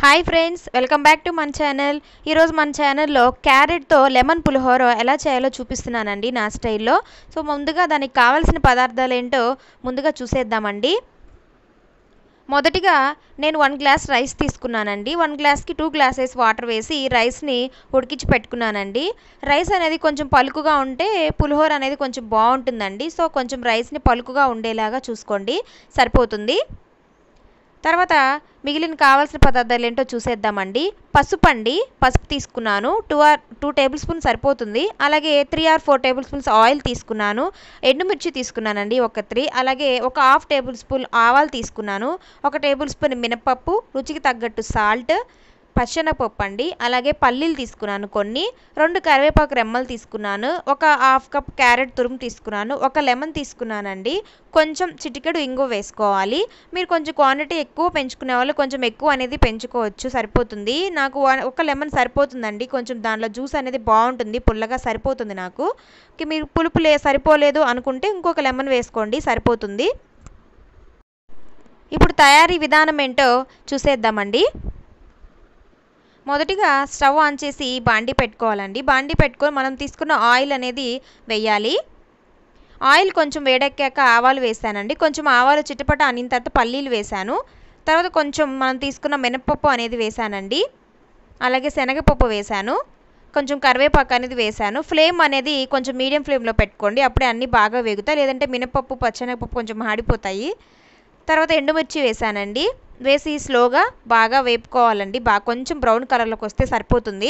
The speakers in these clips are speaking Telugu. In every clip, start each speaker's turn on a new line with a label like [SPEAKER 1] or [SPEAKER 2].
[SPEAKER 1] hi friends welcome back to మన ఛానల్ ఈరోజు మన ఛానల్లో క్యారెట్తో లెమన్ పులిహోర ఎలా చేయాలో చూపిస్తున్నానండి నా స్టైల్లో సో ముందుగా దానికి కావాల్సిన పదార్థాలు ఏంటో ముందుగా చూసేద్దామండి మొదటిగా నేను వన్ గ్లాస్ రైస్ తీసుకున్నానండి వన్ గ్లాస్కి టూ గ్లాసెస్ వాటర్ వేసి రైస్ని ఉడికించి పెట్టుకున్నానండి రైస్ అనేది కొంచెం పలుకుగా ఉంటే పులిహోర అనేది కొంచెం బాగుంటుందండి సో కొంచెం రైస్ని పలుకుగా ఉండేలాగా చూసుకోండి సరిపోతుంది తర్వాత మిగిలిన కావాల్సిన పదార్థాలు ఏంటో చూసేద్దామండి పసుపు అండి పసుపు తీసుకున్నాను two or two table spoon సరిపోతుంది అలాగే three or four table spoons oil తీసుకున్నాను ఎండుమిర్చి తీసుకున్నానండి ఒక త్రీ అలాగే ఒక హాఫ్ టేబుల్ స్పూన్ ఆవాలు తీసుకున్నాను ఒక టేబుల్ స్పూన్ మినపప్పు రుచికి తగ్గట్టు సాల్ట్ పచ్చెనపప్పు అండి అలాగే పల్లీలు తీసుకున్నాను కొన్ని రెండు కరివేపాకు రెమ్మలు తీసుకున్నాను ఒక హాఫ్ కప్ క్యారెట్ తురుము తీసుకున్నాను ఒక లెమన్ తీసుకున్నానండి కొంచెం చిటికెడు ఇంగు వేసుకోవాలి మీరు కొంచెం క్వాంటిటీ ఎక్కువ పెంచుకునే వాళ్ళు కొంచెం ఎక్కువ అనేది పెంచుకోవచ్చు సరిపోతుంది నాకు ఒక లెమన్ సరిపోతుందండి కొంచెం దాంట్లో జ్యూస్ అనేది బాగుంటుంది పుల్లగా సరిపోతుంది నాకు మీరు పులుపు లే సరిపోలేదు అనుకుంటే ఇంకొక లెమన్ వేసుకోండి సరిపోతుంది ఇప్పుడు తయారీ విధానం ఏంటో చూసేద్దామండి మొదటిగా స్టవ్ ఆన్ చేసి బాండి పెట్టుకోవాలండి బాండి పెట్టుకొని మనం తీసుకున్న ఆయిల్ అనేది వేయాలి ఆయిల్ కొంచెం వేడెక్కాక ఆవాలు వేసానండి కొంచెం ఆవాలు చిటపట అనిన తర్వాత పల్లీలు వేసాను తర్వాత కొంచెం మనం తీసుకున్న మినపప్పు అనేది వేసానండి అలాగే శనగపప్పు వేసాను కొంచెం కరివేపాకు అనేది వేసాను ఫ్లేమ్ అనేది కొంచెం మీడియం ఫ్లేమ్లో పెట్టుకోండి అప్పుడే అన్నీ బాగా వేగుతాయి లేదంటే మినపప్పు పచ్చనగపప్పు కొంచెం మాడిపోతాయి తర్వాత ఎండుమిర్చి వేసానండి వేసి స్లోగా బాగా వేపుకోవాలండి బాగా కొంచెం బ్రౌన్ కలర్లోకి వస్తే సరిపోతుంది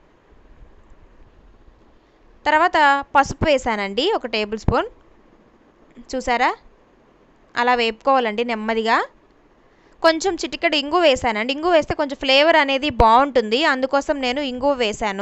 [SPEAKER 1] తర్వాత పసుపు వేసానండి ఒక టేబుల్ స్పూన్ చూసారా అలా వేపుకోవాలండి నెమ్మదిగా కొంచెం చిటికెడు ఇంగు వేసానండి ఇంగు వేస్తే కొంచెం ఫ్లేవర్ అనేది బాగుంటుంది అందుకోసం నేను ఇంగు వేసాను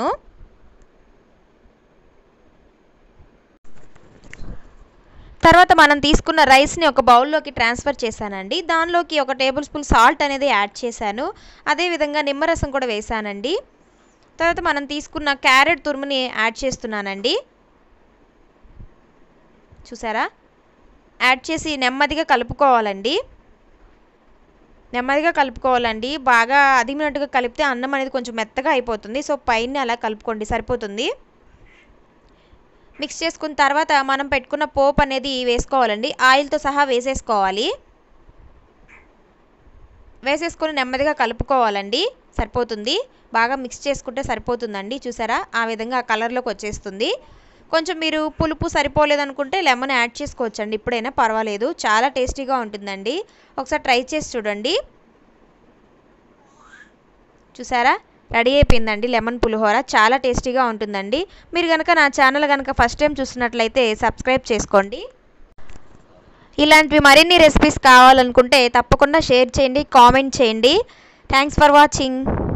[SPEAKER 1] తర్వాత మనం తీసుకున్న రైస్ని ఒక బౌల్లోకి ట్రాన్స్ఫర్ చేశానండి దానిలోకి ఒక టేబుల్ స్పూన్ సాల్ట్ అనేది యాడ్ చేశాను అదేవిధంగా నిమ్మరసం కూడా వేసానండి తర్వాత మనం తీసుకున్న క్యారెట్ తురుముని యాడ్ చేస్తున్నానండి చూసారా యాడ్ చేసి నెమ్మదిగా కలుపుకోవాలండి నెమ్మదిగా కలుపుకోవాలండి బాగా అదిమినట్టుగా కలిపితే అన్నం అనేది కొంచెం మెత్తగా అయిపోతుంది సో పైన అలా కలుపుకోండి సరిపోతుంది మిక్స్ చేసుకున్న తర్వాత మనం పెట్టుకున్న పోపు అనేది వేసుకోవాలండి ఆయిల్తో సహా వేసేసుకోవాలి వేసేసుకొని నెమ్మదిగా కలుపుకోవాలండి సరిపోతుంది బాగా మిక్స్ చేసుకుంటే సరిపోతుందండి చూసారా ఆ విధంగా ఆ కలర్లోకి వచ్చేస్తుంది కొంచెం మీరు పులుపు సరిపోలేదనుకుంటే లెమన్ యాడ్ చేసుకోవచ్చండి ఇప్పుడైనా పర్వాలేదు చాలా టేస్టీగా ఉంటుందండి ఒకసారి ట్రై చేసి చూడండి చూసారా రెడీ అయిపోయిందండి లెమన్ పులిహోర చాలా టేస్టీగా ఉంటుందండి మీరు కనుక నా ఛానల్ కనుక ఫస్ట్ టైం చూసినట్లయితే సబ్స్క్రైబ్ చేసుకోండి ఇలాంటివి మరిన్ని రెసిపీస్ కావాలనుకుంటే తప్పకుండా షేర్ చేయండి కామెంట్ చేయండి థ్యాంక్స్ ఫర్ వాచింగ్